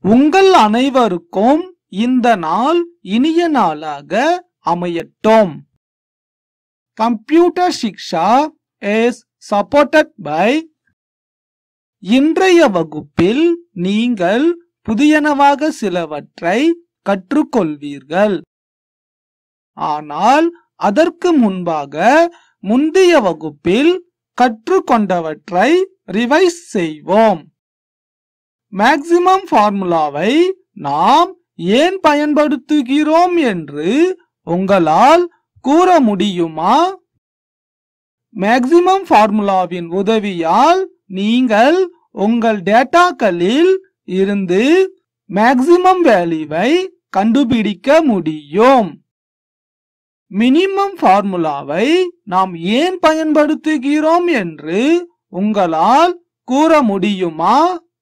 உங்கள் அனைவருக்கும் இந்த நாள் இனிய நாளாக அமையட்டும் computer Shiksha is supported by இன்றைய வகுப்பில் நீங்கள் புதியனவாக சிலவற்றை கற்றுக்கொள்வீர்கள் ஆனால் அதற்கு முன்பாக முந்தைய வகுப்பில் கற்றுக்கொண்டவற்றை ரிவைஸ் செய்வோம் மேக்சிமம் ஃபார்முலாவை நாம் ஏன் பயன்படுத்துகிறோம் என்று உங்களால் கூற முடியுமா மேக்சிமம் ஃபார்முலாவின் உதவியால் நீங்கள் உங்கள் டேட்டாக்களில் இருந்து மேக்சிமம் வேல்யூவை கண்டுபிடிக்க முடியும் மினிமம் ஃபார்முலாவை நாம் ஏன் பயன்படுத்துகிறோம் என்று உங்களால் கூற முடியுமா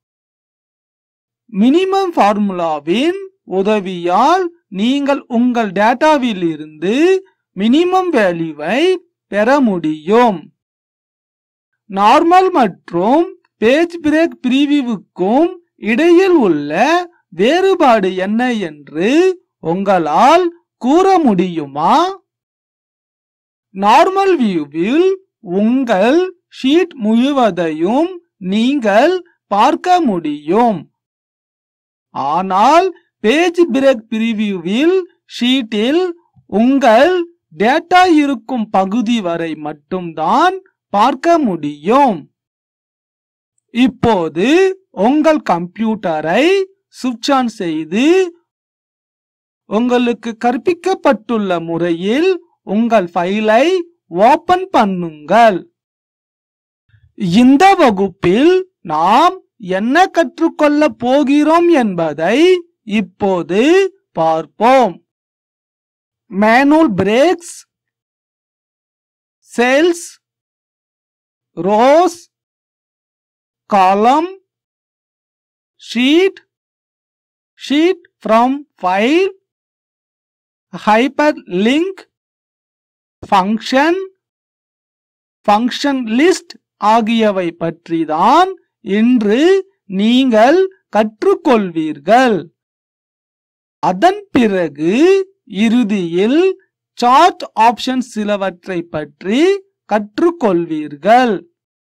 மினிமம் ஃபார்முலாவின் உதவியால் நீங்கள் உங்கள் டேட்டாவில் இருந்து மினிமம் வேல்யூவை பெற முடியும் நார்மல் மற்றும் பேஜ் பிரேக் பிரிவிவுக்கும் இடையில் உள்ள வேறுபாடு என்ன என்று உங்களால் கூற முடியுமா நார்மல் வியூவில் உங்கள் ஷீட் முழுவதையும் நீங்கள் பார்க்க முடியும் ஆனால் பேஜ் பிரேக் பிரிவியூவில் ஷீட்டில் உங்கள் டேட்டா இருக்கும் பகுதி வரை மட்டும்தான் பார்க்க முடியும் இப்போது உங்கள் கம்ப்யூட்டரை சுவிட்ச் ஆன் செய்து உங்களுக்கு கற்பிக்கப்பட்டுள்ள முறையில் உங்கள் ஃபைலை ஓபன் பண்ணுங்கள் இந்த வகுப்பில் நாம் என்ன கற்றுக்கொள்ள போகிறோம் என்பதை இப்போது பார்ப்போம் manual breaks cells rows column sheet sheet from file hyperlink function function list ஆகியவை பற்றிதான் இன்று நீங்கள் கற்றுக்கொள்வீர்கள் அதன் பிறகு இறுதியில் சார்ட் ஆப்ஷன் சிலவற்றை பற்றி கற்றுக்கொள்வீர்கள்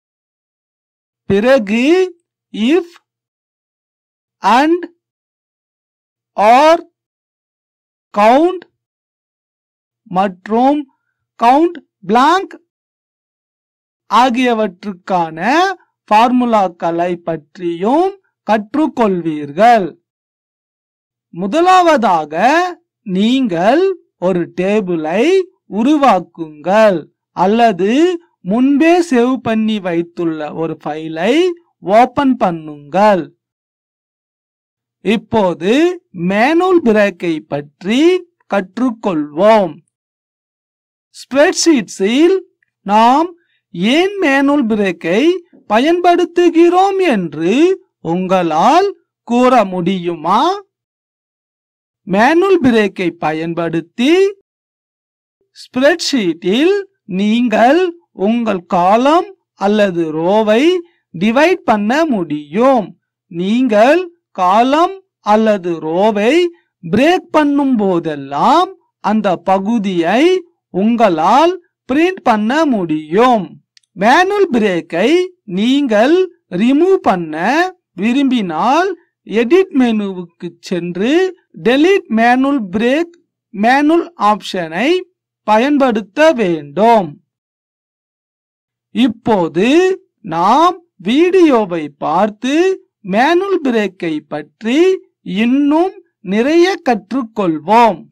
பிறகு இஃப் அண்ட் ஆர் கவுண்ட் மற்றும் கவுண்ட் பிளாங்க் ஆகியவற்றுக்கான ஃபார்முலாக்களை பற்றியும் கற்றுக்கொள்வீர்கள் முதலாவதாக நீங்கள் ஒரு டேபிளை உருவாக்குங்கள் அல்லது முன்பே சேவ் பண்ணி வைத்துள்ள ஒரு ஃபைலை ஓபன் பண்ணுங்கள் இப்போது மேனுவல் பிரேக்கை பற்றி கற்றுக்கொள்வோம் ஸ்ப்ரெட்ஷீட்ஸில் நாம் ஏன் மேனுவல் பிரேக்கை பயன்படுத்துகிறோம் என்று உங்களால் கூற முடியுமா மேனுவல் பிரேக்கை பயன்படுத்தி ஸ்ப்ரெட்ஷீட்டில் நீங்கள் உங்கள் காலம் அல்லது ரோவை டிவைட் பண்ண முடியும் நீங்கள் காலம் அல்லது ரோவை பிரேக் பண்ணும் போதெல்லாம் அந்த பகுதியை உங்களால் பிரிண்ட் பண்ண முடியும் மேனுவல் பிரேக்கை நீங்கள் ரிமூவ் பண்ண விரும்பினால் எடிட் மெனுவுக்கு சென்று டெலீட் மேனுவல் பிரேக் மேனுவல் ஆப்ஷனை பயன்படுத்த வேண்டும் இப்போது நாம் வீடியோவை பார்த்து மேனுவல் பிரேக்கை பற்றி இன்னும் நிறைய கற்றுக்கொள்வோம்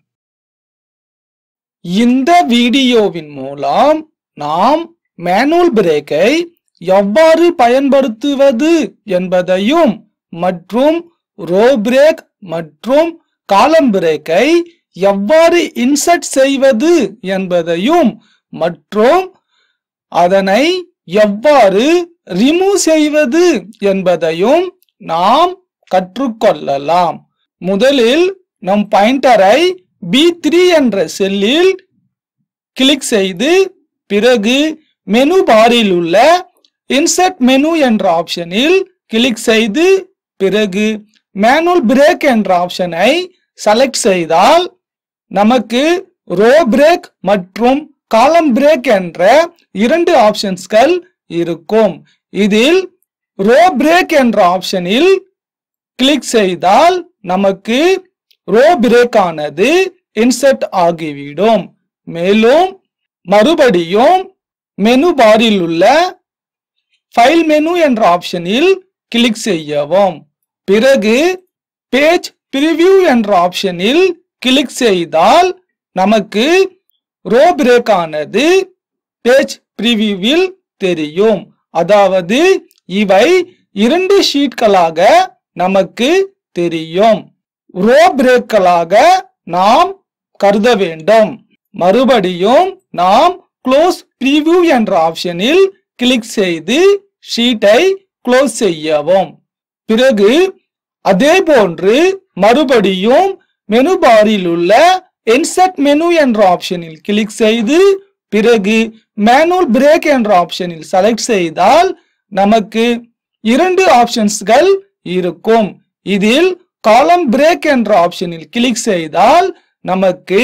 இந்த வீடியோவின் மூலம் நாம் மேனுவல் பிரேக்கை எவ்வாறு பயன்படுத்துவது என்பதையும் மற்றும் ரோ பிரேக் மற்றும் காலம் பிரேக்கை எவ்வாறு இன்சர்ட் செய்வது என்பதையும் மற்றும் அதனை எவ்வாறு ரிமூவ் செய்வது என்பதையும் நாம் கற்றுக்கொள்ளலாம் முதலில் நம் பாயிண்டரை பி த்ரீ என்ற செல்லில் கிளிக் செய்து பிறகு மெனு பாரில் உள்ள இன்சர்ட் மெனு என்ற ஆப்ஷனில் கிளிக் செய்து பிறகு மேனுவல் பிரேக் என்ற ஆப்ஷனை செலக்ட் செய்தால் நமக்கு ரோ பிரேக் மற்றும் காலம் பிரேக் என்ற இரண்டு ஆப்ஷன்ஸ்கள் இருக்கும் இதில் ரோ பிரேக் என்ற ஆப்ஷனில் கிளிக் செய்தால் நமக்கு ரோ பிரேக் ஆனது இன்செர்ட் ஆகிவிடும் மேலும் மறுபடியும் மெனு பாரில் உள்ள ஃபைல் மெனு என்ற ஆப்ஷனில் கிளிக் செய்யவும் பிறகு பேஜ் பிரிவியூ என்ற ஆப்ஷனில் கிளிக் செய்தால் நமக்கு ரோ பிரேக் ஆனது பேஜ் பிரிவியூவில் தெரியும் அதாவது இவை இரண்டு ஷீட்களாக நமக்கு தெரியும் ரோ பிரேக்களாக நாம் கருத வேண்டும் மறுபடியும் நாம் க்ளோஸ் preview என்ற ஆப்ஷனில் கிளிக் செய்து ஷீட்டை க்ளோஸ் செய்யவும் பிறகு அதே போன்று மறுபடியும் மெனு பாரில் உள்ள இன்சர்ட் மெனு என்ற ஆப்ஷனில் கிளிக் செய்து பிறகு மேனுவல் பிரேக் என்ற ஆப்ஷனில் செலக்ட் செய்தால் நமக்கு இரண்டு ஆப்ஷன்ஸ்கள் இருக்கும் இதில் காலம் பிரேக் என்ற ஆப்ஷனில் கிளிக் செய்தால் நமக்கு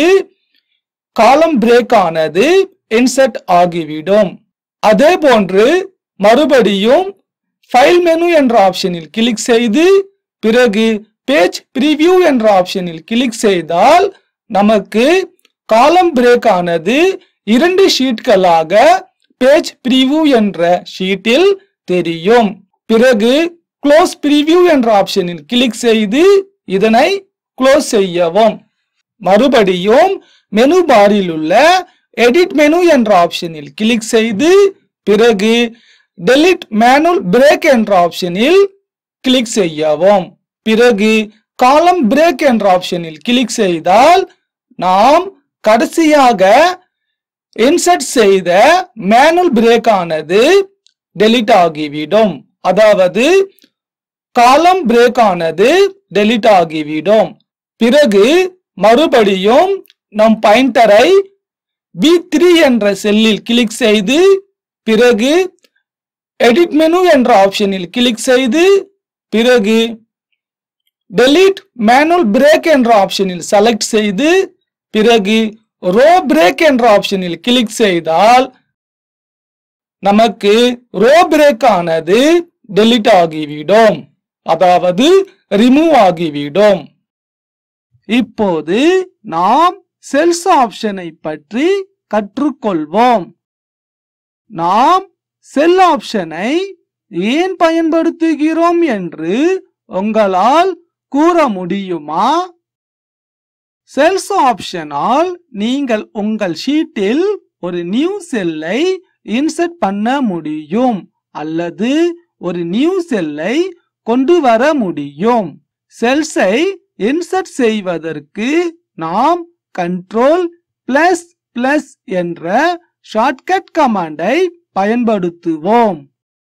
காலம் பிரேக் ஆனது இன்சர்ட் ஆகிவிடும் அதே போன்று மறுபடியும் ஃபைல் மெனு என்ற ஆப்ஷனில் கிளிக் செய்து பிறகு பேஜ் preview என்ற ஆப்ஷனில் கிளிக் செய்தால் நமக்கு காலம் பிரேக் ஆனது இரண்டு ஷீட்களாக பேஜ் preview என்ற ஷீட்டில் தெரியும் பிறகு க்ளோஸ் preview என்ற ஆப்ஷனில் கிளிக் செய்து இதனை க்ளோஸ் செய்யவும் மறுபடியும் மெனு பாரில் உள்ள எடிட் மெனு என்ற ஆப்ஷனில் கிளிக் செய்து பிறகு delete மேனுவல் பிரேக் என்ற ஆப்ஷனில் கிளிக் செய்யவும் பிறகு காலம் பிரேக் என்ற ஆப்ஷனில் கிளிக் செய்தால் நாம் கடைசியாக இன்சர்ட் செய்த மேனுவல் பிரேக் ஆனது delete ஆகிவிடும் அதாவது காலம் பிரேக் ஆனது delete ஆகிவிடும் பிறகு மறுபடியும் நம் பாயிண்டரை B3 என்ற செல்லில் கிளிக் செய்து பிறகு எடிட் மெனு என்ற ஆப்ஷனில் கிளிக் செய்து பிறகு delete மேனுவல் பிரேக் என்ற ஆப்ஷனில் செலக்ட் செய்து பிறகு ரோ பிரேக் என்ற ஆப்ஷனில் கிளிக் செய்தால் நமக்கு ரோ பிரேக் ஆனது delete ஆகிவிடும் அதாவது ரிமூவ் ஆகிவிடும் இப்போது நாம் செல்ஸ் ஆப்ஷனை பற்றி கற்றுக்கொள்வோம் நாம் செல் ஆப்ஷனை ஏன் பயன்படுத்துகிறோம் என்று உங்களால் கூற முடியுமா செல்ஸ் ஆப்ஷனால் நீங்கள் உங்கள் ஷீட்டில் ஒரு நியூ செல்லை இன்சர்ட் பண்ண முடியும் அல்லது ஒரு நியூ செல்லை கொண்டு வர முடியும் செல்ஸை இன்சர்ட் செய்வதற்கு நாம் கண்ட்ரோல் பிளஸ் பிளஸ் என்ற ஷார்ட்கட் கமாண்டை பயன்படுத்துவோம்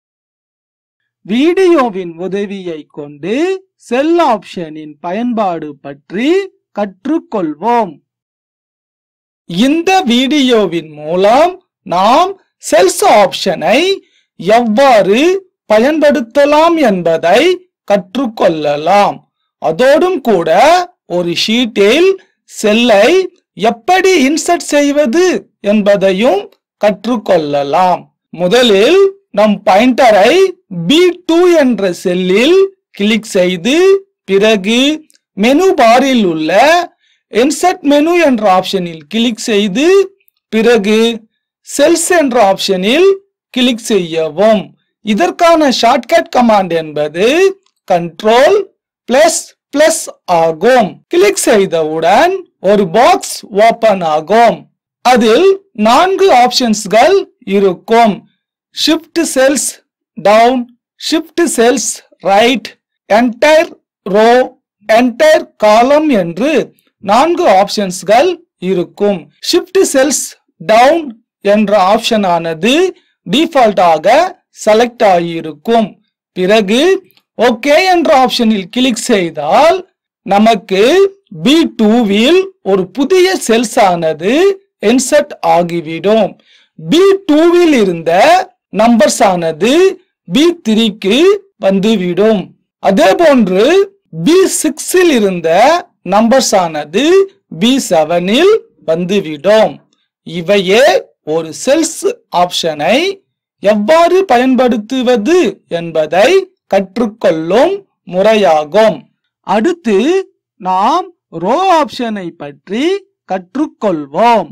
வீடியோவின் உதவியை கொண்டு செல் ஆப்ஷனின் பயன்பாடு பற்றி கற்றுக்கொள்வோம் இந்த வீடியோவின் மூலம் நாம் செல்ஸ் ஆப்ஷனை எவ்வாறு பயன்படுத்தலாம் என்பதை கற்றுக்கொள்ளலாம் அதோடும் கூட ஒரு ஷீட்டில் செல்லை எப்படி இன்சர்ட் செய்வது என்பதையும் கற்றுக்கொள்ளலாம் முதலில் நம் பாயிண்டரை பி டூ என்ற செல்லில் கிளிக் செய்து பிறகு மெனு பாரில் உள்ள இன்சர்ட் மெனு என்ற ஆப்ஷனில் கிளிக் செய்து பிறகு செல்ஸ் என்ற ஆப்ஷனில் கிளிக் செய்யவும் இதற்கான ஷார்ட்கட் கமாண்ட் என்பது கண்ட்ரோல் பிளஸ் பிளஸ் ஆகும் கிளிக் செய்தவுடன் ஒரு பாக்ஸ் ஓபன் ஆகும் அதில் நான்கு ஆப்ஷன்ஸ்கள் இருக்கும் shift cells down shift cells right entire row entire column என்று நான்கு ஆப்ஷன்ஸ்கள் இருக்கும் ஷிஃப்ட் செல்ஸ் டவுன் என்ற ஆப்ஷன் ஆனது டிஃபால்ட்டாக செலக்ட் ஆகியிருக்கும் பிறகு ஓகே என்ற ஆப்ஷனில் கிளிக் செய்தால் நமக்கு பி டூவில் ஒரு புதிய செல்ஸ் ஆனது இன்சர்ட் ஆகிவிடும் பி டூவில் இருந்த நம்பர்ஸ் ஆனது பி த்ரீக்கு வந்துவிடும் அதே போன்று பி சிக்ஸில் இருந்த நம்பர்ஸ் ஆனது பி செவனில் வந்துவிடும் இவையே ஒரு செல்ஸ் ஆப்ஷனை எவ்வாறு பயன்படுத்துவது என்பதை கற்றுக்கொள்ளும் முறையாகும் அடுத்து நாம் ரோ ஆப்ஷனை பற்றி கற்றுக்கொள்வோம்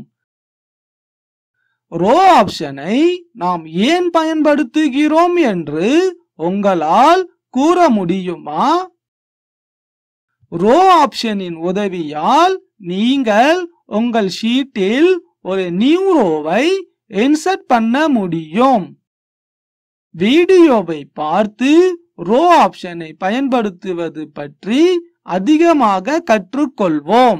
ரோ ஆப்ஷனை நாம் ஏன் பயன்படுத்துகிறோம் என்று உங்களால் கூற முடியுமா ரோ ஆப்ஷனின் உதவியால் நீங்கள் உங்கள் ஷீட்டில் ஒரு நியூ ரோவை இன்சர்ட் பண்ண முடியும் வீடியோவை பார்த்து ரோ ஆப்ஷனை பயன்படுத்துவது பற்றி அதிகமாக கற்றுக்கொள்வோம்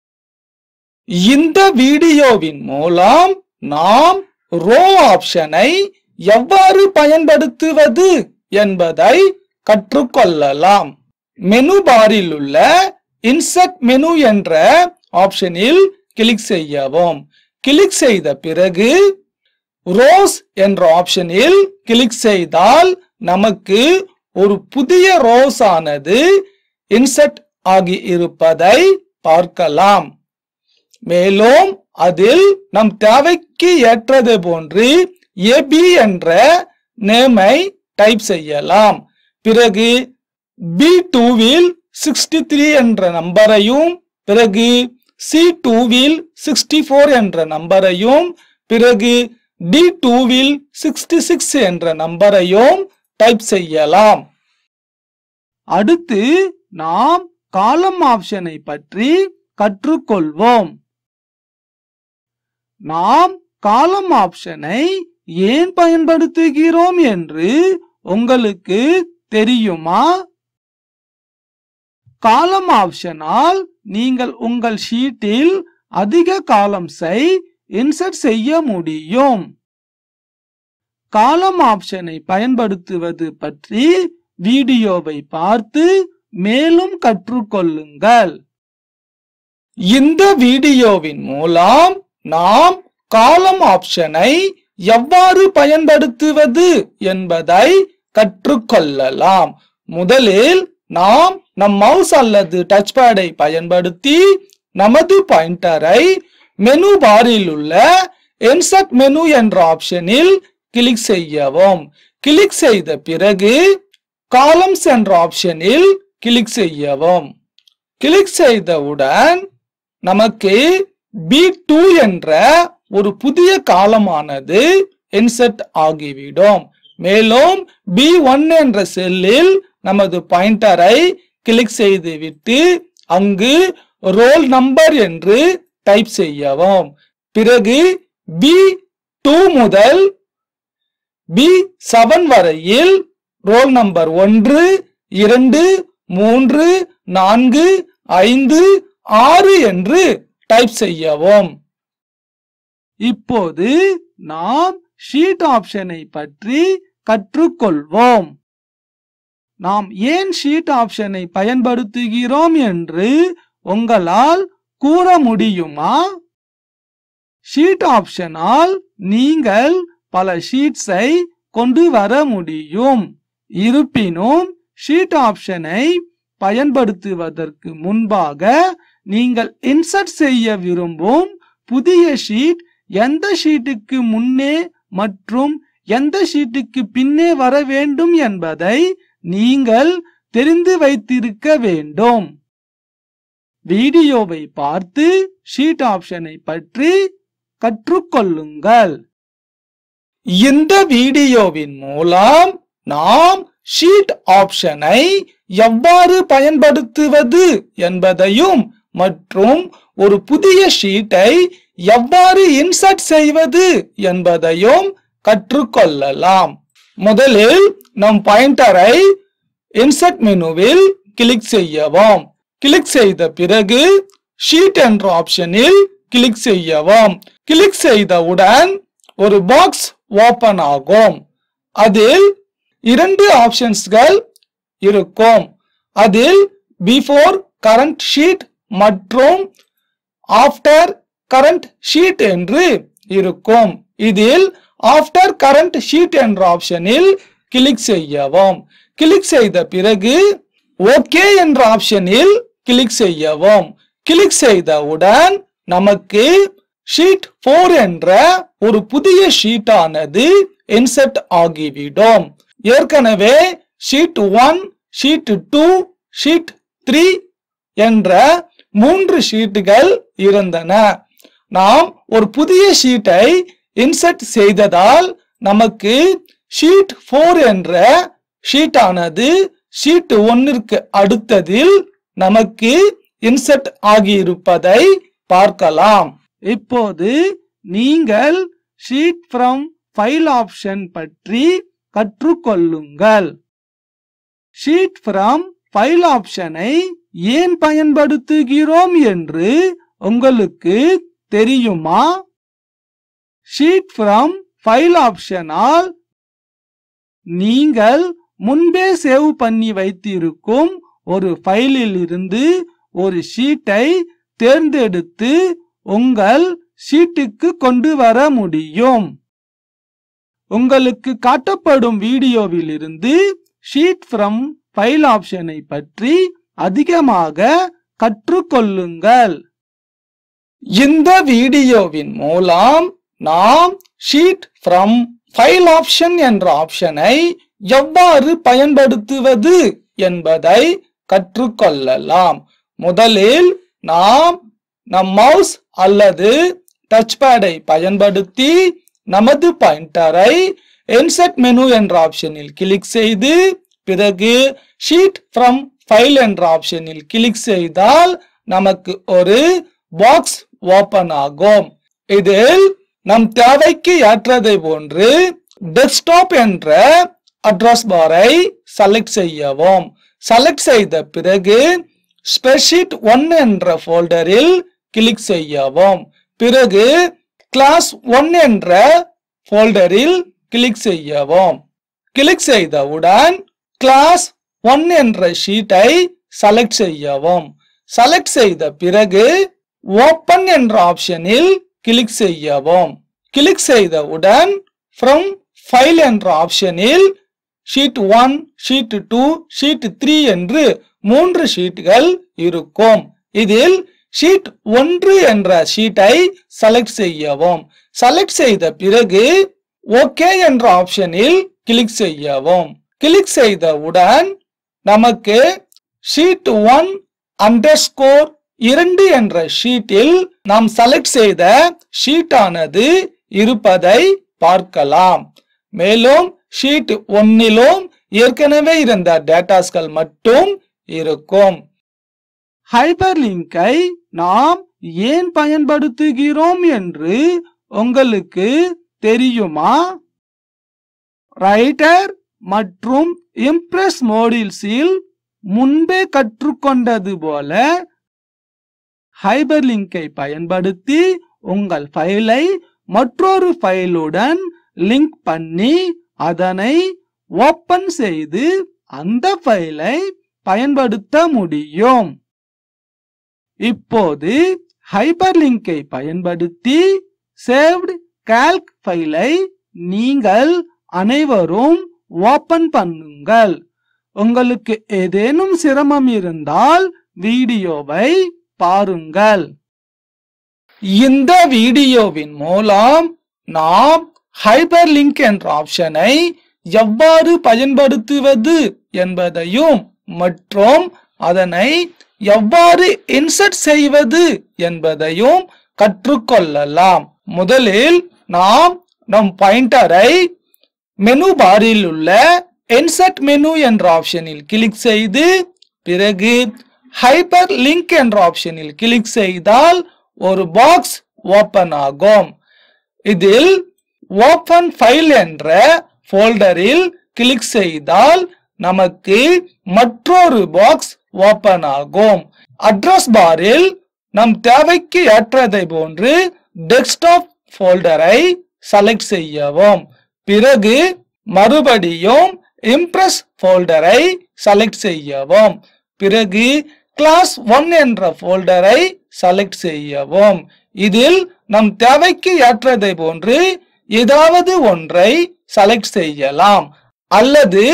இந்த வீடியோவின் மூலம் நாம் ரோ ஆப்ஷனை எவ்வாறு பயன்படுத்துவது என்பதை கற்றுக்கொள்ளலாம் மெனு பாரில் உள்ள இன்சர்ட் மெனு என்ற ஆப்ஷனில் கிளிக் செய்யவும் கிளிக் செய்த பிறகு ரோஸ் என்ற ஆப்ஷனில் கிளிக் செய்தால் நமக்கு ஒரு புதிய ரோஸ் ஆனது இன்சர்ட் ஆகி இருப்பதை பார்க்கலாம் மேலும் அதில் நம் தேவைக்கு ஏற்றது போன்று ஏபி என்ற நேமை டைப் செய்யலாம் பிறகு பி டூவில் சிக்ஸ்டி த்ரீ என்ற நம்பரையும் பிறகு சி டூவில் சிக்ஸ்டி ஃபோர் என்ற நம்பரையும் பிறகு டி டூவில் சிக்ஸ்டி சிக்ஸ் என்ற நம்பரையும் டைப் செய்யலாம் அடுத்து நாம் காலம் ஆப்ஷனை பற்றி கற்றுக்கொள்வோம் நாம் காலம் ஆப்ஷனை ஏன் பயன்படுத்துகிறோம் என்று உங்களுக்கு தெரியுமா காலம் ஆப்ஷனால் நீங்கள் உங்கள் ஷீட்டில் அதிக காலம்ஸை இன்சர்ட் செய்ய முடியும் காலம் ஆப்ஷனை பயன்படுத்துவது பற்றி வீடியோவை பார்த்து மேலும் கற்றுக்கொள்ளுங்கள் இந்த வீடியோவின் மூலம் நாம் காலம் ஆப்ஷனை எவ்வாறு பயன்படுத்துவது என்பதை கற்றுக்கொள்ளலாம் முதலில் நாம் நம் மவுஸ் அல்லது டச் பேடை பயன்படுத்தி நமது பாயிண்டரை மெனு பாரில் உள்ள இன்சர்ட் மெனு என்ற ஆப்ஷனில் கிளிக் செய்யவும் கிளிக் செய்த பிறகு காலம்ஸ் என்ற ஆப்ஷனில் கிளிக் செய்யவும் கிளிக் செய்தவுடன் நமக்கு பி டூ என்ற ஒரு புதிய காலமானது இன்செர்ட் ஆகிவிடும் மேலும் பி ஒன் என்ற செல்லில் நமது பாயிண்டரை கிளிக் செய்துவிட்டு அங்கு ரோல் நம்பர் என்று டைப் செய்யவும் பிறகு பி டூ முதல் பி செவன் வரையில் ரோல் நம்பர் ஒன்று இரண்டு மூன்று நான்கு ஐந்து ஆறு என்று டைப் செய்யவும் இப்போது நாம் ஷீட் ஆப்ஷனை பற்றி கற்றுக்கொள்வோம் நாம் ஏன் ஷீட் ஆப்ஷனை பயன்படுத்துகிறோம் என்று உங்களால் கூற முடியுமா ஷீட் ஆப்ஷனால் நீங்கள் பல ஷீட்ஸை கொண்டு வர முடியும் இருப்பினும் ஷீட் ஆப்ஷனை பயன்படுத்துவதற்கு முன்பாக நீங்கள் இன்சர்ட் செய்ய விரும்பும் புதிய ஷீட் எந்த ஷீட்டுக்கு முன்னே மற்றும் எந்த ஷீட்டுக்கு பின்னே வர வேண்டும் என்பதை நீங்கள் தெரிந்து வைத்திருக்க வேண்டும் வீடியோவை பார்த்து ஷீட் ஆப்ஷனை பற்றி கற்றுக்கொள்ளுங்கள் இந்த வீடியோவின் மூலம் நாம் ஷீட் ஆப்ஷனை எவ்வாறு பயன்படுத்துவது என்பதையும் மற்றும் ஒரு புதிய ஷீட்டை எவ்வாறு இன்சர்ட் செய்வது என்பதையும் கற்றுக்கொள்ளலாம் முதலில் நம் பாயிண்டரை இன்சர்ட் மெனுவில் கிளிக் செய்யவும் கிளிக் செய்த பிறகு ஷீட் என்ற ஆப்ஷனில் கிளிக் செய்யவும் கிளிக் செய்தவுடன் ஒரு பாக்ஸ் ஓபன் ஆகும் அதில் இரண்டு ஆப்ஷன்ஸ்கள் இருக்கும் அதில் பிஃபோர் கரண்ட் ஷீட் மற்றும் ஆஃப்டர் கரண்ட் ஷீட் என்று இருக்கும் இதில் ஆஃப்டர் கரண்ட் ஷீட் என்ற ஆப்ஷனில் கிளிக் செய்யவும் கிளிக் செய்த பிறகு ஓகே என்ற ஆப்ஷனில் கிளிக் செய்யவும் கிளிக் செய்தவுடன் நமக்கு ஷீட் 4 என்ற ஒரு புதிய ஷீட் ஆனது இன்செர்ட் ஆகிவிடும் ஏற்கனவே ஷீட் 1 ஷீட் 2 ஷீட் 3 என்ற மூன்று ஷீட்டுகள் இருந்தன நாம் ஒரு புதிய ஷீட்டை இன்செர்ட் செய்ததால் நமக்கு ஷீட் 4 என்ற ஷீட் ஆனது ஷீட் ஒன்னிற்கு அடுத்ததில் நமக்கு இன்செர்ட் ஆகியிருப்பதை பார்க்கலாம் இப்போது நீங்கள் ஷீட் ஃப்ரம் ஃபைல் ஆப்ஷன் பற்றி கற்றுக்கொள்ளுங்கள் ஷீட் ஃப்ரம் ஃபைல் ஆப்ஷனை ஏன் பயன்படுத்துகிறோம் என்று உங்களுக்கு தெரியுமா ஷீட் ஃப்ரம் ஃபைல் ஆப்ஷனால் நீங்கள் முன்பே சேவ் பண்ணி வைத்திருக்கும் ஒரு ஃபைலில் இருந்து ஒரு ஷீட்டை தேர்ந்தெடுத்து உங்கள் ஷீட்டுக்கு கொண்டு வர முடியும் உங்களுக்கு காட்டப்படும் வீடியோவில் இருந்து ஷீட் ஃப்ரம் ஃபைல் ஆப்ஷனை பற்றி அதிகமாக கற்றுக்கொள்ளுங்கள் இந்த வீடியோவின் மூலம் நாம் ஷீட் ஃப்ரம் ஃபைல் ஆப்ஷன் என்ற ஆப்ஷனை எவ்வாறு பயன்படுத்துவது என்பதை கற்றுக்கொள்ளலாம் முதலில் நாம் நம் மவுஸ் அல்லது டச் பேடை பயன்படுத்தி நமது பாயிண்டரை இன்செர்ட் மெனு என்ற ஆப்ஷனில் கிளிக் செய்து பிறகு ஷீட் ஃப்ரம் ஃபைல் என்ற ஆப்ஷனில் கிளிக் செய்தால் நமக்கு ஒரு பாக்ஸ் ஓபன் ஆகும் இதில் நம் தேவைக்கு ஏற்றதை போன்று டெஸ்க்டாப் என்ற அட்ரஸ் பாரை செலக்ட் செய்யவும் செலக்ட் செய்த பிறகு ஸ்ப்ரெட்ஷீட் ஒன் என்ற ஃபோல்டரில் கிளிக் செய்யவும் பிறகு கிளாஸ் ஒன் என்ற ஃபோல்டரில் கிளிக் செய்யவும் கிளிக் செய்தவுடன் கிளாஸ் ஒன் என்ற ஷீட்டை செலக்ட் செய்யவும் செலக்ட் செய்த பிறகு ஓப்பன் என்ற ஆப்ஷனில் கிளிக் செய்யவும் கிளிக் செய்தவுடன் ஃப்ரம் ஃபைல் என்ற ஆப்ஷனில் sheet one sheet two sheet three என்று மூன்று ஷீட்டுகள் இருக்கும் இதில் ஷீட் ஒன்று என்ற ஷீட்டை செலக்ட் செய்யவும் செலக்ட் செய்த பிறகு ஓகே என்ற ஆப்ஷனில் கிளிக் செய்யவும் கிளிக் செய்தவுடன் நமக்கு ஷீட் ஒன் அண்டர்ஸ்கோர் இரண்டு என்ற ஷீட்டில் நாம் செலக்ட் செய்த ஷீட் ஆனது இருப்பதை பார்க்கலாம் மேலும் ஷீட் ஒன்னிலும் ஏற்கனவே இருந்த டேட்டாஸ்கள் மட்டும் இருக்கும் ஹைப்பர் லிங்கை நாம் ஏன் பயன்படுத்துகிறோம் என்று உங்களுக்கு தெரியுமா ரைட்டர் மற்றும் இம்ப்ரெஸ் மோடில்ஸில் முன்பே கற்றுக்கொண்டது போல ஹைபர் லிங்கை பயன்படுத்தி உங்கள் ஃபைலை மற்றொரு ஃபைலுடன் லிங்க் பண்ணி அதனை ஓபன் செய்து அந்த ஃபைலை பயன்படுத்த முடியும் இப்போது ஹைப்பர் லிங்கை பயன்படுத்தி சேவ்டு கால்க் ஃபைலை நீங்கள் அனைவரும் ஓபன் பண்ணுங்கள் உங்களுக்கு ஏதேனும் சிரமம் இருந்தால் வீடியோவை பாருங்கள் இந்த வீடியோவின் மூலம் நாம் ஹைப்பர் லிங்க் என்ற ஆப்ஷனை எவ்வாறு பயன்படுத்துவது என்பதையும் மற்றும் அதனை எவ்வாறு இன்சர்ட் செய்வது என்பதையும் கற்றுக்கொள்ளலாம் முதலில் நாம் நம் பாயிண்டரை மெனு பாரில் உள்ள இன்சர்ட் மெனு என்ற ஆப்ஷனில் கிளிக் செய்து பிறகு ஹைப்பர் லிங்க் என்ற ஆப்ஷனில் கிளிக் செய்தால் ஒரு பாக்ஸ் ஓபன் ஆகும் இதில் ஓபன் ஃபைல் என்ற ஃபோல்டரில் கிளிக் செய்தால் நமக்கு மற்றொரு பாக்ஸ் ஓபன் ஆகும் அட்ரஸ் பாரில் நம் தேவைக்கு ஏற்றதை போன்று டெஸ்க்டாப் ஃபோல்டரை செலக்ட் செய்யவும் பிறகு மறுபடியும் இம்ப்ரெஸ் ஃபோல்டரை செலக்ட் செய்யவும் பிறகு கிளாஸ் ஒன் என்ற ஃபோல்டரை செலக்ட் செய்யவும் இதில் நம் தேவைக்கு ஏற்றதை போன்று ஏதாவது ஒன்றை செலக்ட் செய்யலாம் அல்லது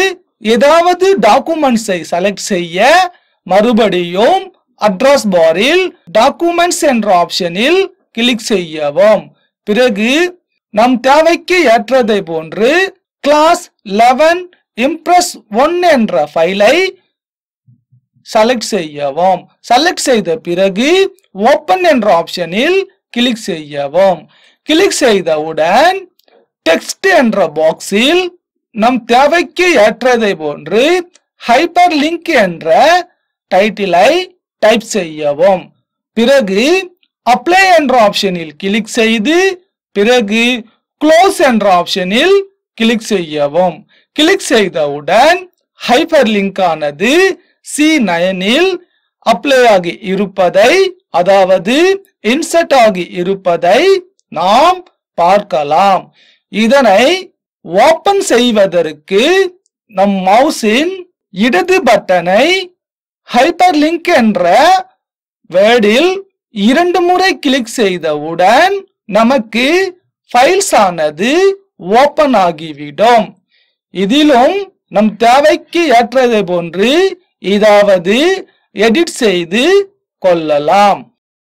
ஏதாவது டாக்குமெண்ட்ஸை செலக்ட் செய்ய மறுபடியும் அட்ரஸ் பாரில் டாக்குமெண்ட்ஸ் என்ற ஆப்ஷனில் கிளிக் செய்யவும் பிறகு நம் தேவைக்கு ஏற்றதை போன்று கிளாஸ் 11 இம்ப்ரெஸ் ஒன் என்ற ஃபைலை செலக்ட் செய்யவும் செலக்ட் செய்த பிறகு ஓப்பன் என்ற ஆப்ஷனில் கிளிக் செய்யவும் கிளிக் செய்தவுடன் டெக்ஸ்ட் என்ற பாக்ஸில் நம் தேவைக்கு ஏற்றதை போன்று ஹைப்பர் லிங்க் என்ற டைட்டிலை டைப் செய்யவும் பிறகு அப்ளை என்ற ஆப்ஷனில் கிளிக் செய்து பிறகு க்ளோஸ் என்ற ஆப்ஷனில் கிளிக் செய்யவும் கிளிக் செய்தவுடன் ஹைப்பர் லிங்க் ஆனது சி நயனில் அப்ளை ஆகி இருப்பதை அதாவது இன்சர்ட் ஆகி இருப்பதை நாம் பார்க்கலாம் இதனை ஓபன் செய்வதற்கு நம் மவுஸின் இடது பட்டனை ஹைப்பர் லிங்க் என்ற வேர்டில் இரண்டு முறை கிளிக் செய்தவுடன் நமக்கு ஃபைல்ஸ் ஆனது ஓபன் ஆகிவிடும் இதிலும் நம் தேவைக்கு ஏற்றதை போன்று இதாவது எடிட் செய்து கொள்ளலாம்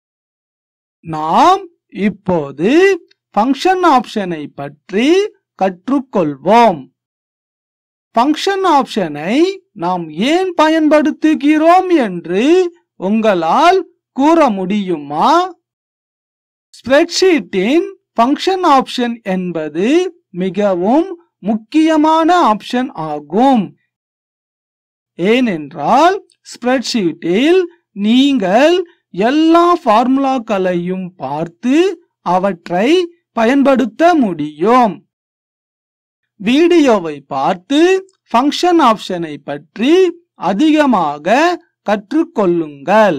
நாம் இப்போது ஃபங்க்ஷன் ஆப்ஷனை பற்றி கற்றுக்கொள்வோம் ஃபங்க்ஷன் ஆப்ஷனை நாம் ஏன் பயன்படுத்துகிறோம் என்று உங்களால் கூற முடியுமா ஸ்ப்ரெட்ஷீட்டின் ஃபங்க்ஷன் ஆப்ஷன் என்பது மிகவும் முக்கியமான ஆப்ஷன் ஆகும் ஏனென்றால் ஸ்ப்ரெட்ஷீட்டில் நீங்கள் எல்லா ஃபார்முலாக்களையும் பார்த்து அவற்றை பயன்படுத்த முடியும் வீடியோவை பார்த்து ஃபங்க்ஷன் ஆப்ஷனை பற்றி அதிகமாக கற்றுக்கொள்ளுங்கள்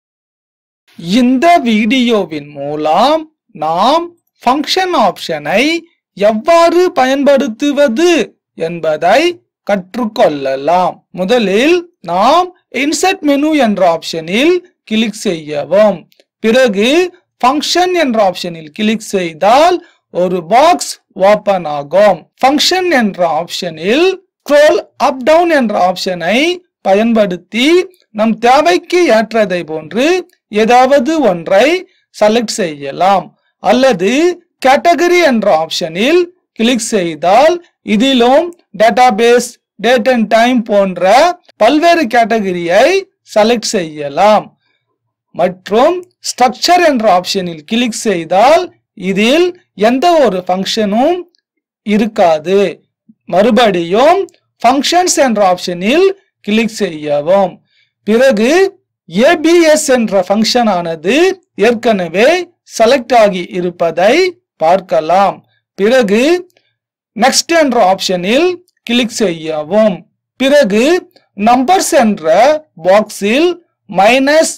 இந்த வீடியோவின் மூலம் நாம் ஃபங்க்ஷன் ஆப்ஷனை எவ்வாறு பயன்படுத்துவது என்பதை கற்றுக்கொள்ளலாம் முதலில் நாம் இன்சர்ட் மெனு என்ற ஆப்ஷனில் கிளிக் செய்யவும் பிறகு ஃபங்க்ஷன் என்ற ஆப்ஷனில் கிளிக் செய்தால் ஒரு பாக்ஸ் ஓபன் ஆகும் ஃபங்க்ஷன் என்ற ஆப்ஷனில் ஸ்க்ரோல் அப் டவுன் என்ற ஆப்ஷனை பயன்படுத்தி நம் தேவைக்கு ஏற்றதை போன்று ஏதாவது ஒன்றை செலக்ட் செய்யலாம் அல்லது கேட்டகரி என்ற ஆப்ஷனில் கிளிக் செய்தால் இதிலும் டேட்டாபேஸ் டேட் அண்ட் டைம் போன்ற பல்வேறு கேட்டகரியை செலக்ட் செய்யலாம் மற்றும் ஸ்ட்ரக்சர் என்ற ஆப்ஷனில் கிளிக் செய்தால் இதில் எந்த ஒரு ஃபங்க்ஷனும் இருக்காது மறுபடியும் ஃபங்க்ஷன்ஸ் என்ற ஆப்ஷனில் கிளிக் செய்யவும் பிறகு ஏபிஎஸ் என்ற ஃபங்க்ஷன் ஆனது ஏற்கனவே செலக்ட் ஆகி இருப்பதை பார்க்கலாம் பிறகு நெக்ஸ்ட் என்ற ஆப்ஷனில் கிளிக் செய்யவும் பிறகு நம்பர்ஸ் என்ற பாக்ஸில் மைனஸ்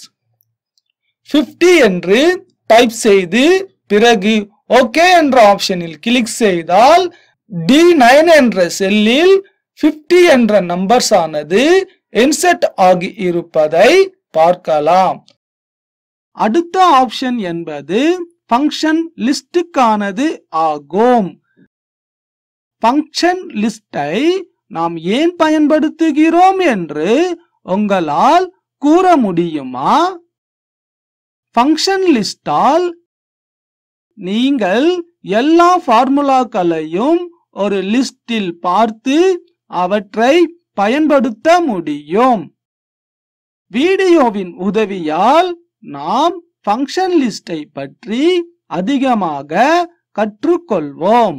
50 என்று டைப் செய்து பிறகு ஓகே என்ற ஆப்ஷனில் கிளிக் செய்தால் டி நைன் என்ற செல்லில் 50 என்ற நம்பர்ஸ் ஆனது இன்செர்ட் ஆகி இருப்பதை பார்க்கலாம் அடுத்த ஆப்ஷன் என்பது ஃபங்க்ஷன் லிஸ்டுக்கானது ஆகும் ஃபங்க்ஷன் லிஸ்டை நாம் ஏன் பயன்படுத்துகிறோம் என்று உங்களால் கூற முடியுமா ஃபங்க்ஷன் லிஸ்டால் நீங்கள் எல்லா ஃபார்முலாக்களையும் ஒரு லிஸ்டில் பார்த்து அவற்றை பயன்படுத்த முடியும் வீடியோவின் உதவியால் நாம் ஃபங்க்ஷன் லிஸ்டை பற்றி அதிகமாக கற்றுக்கொள்வோம்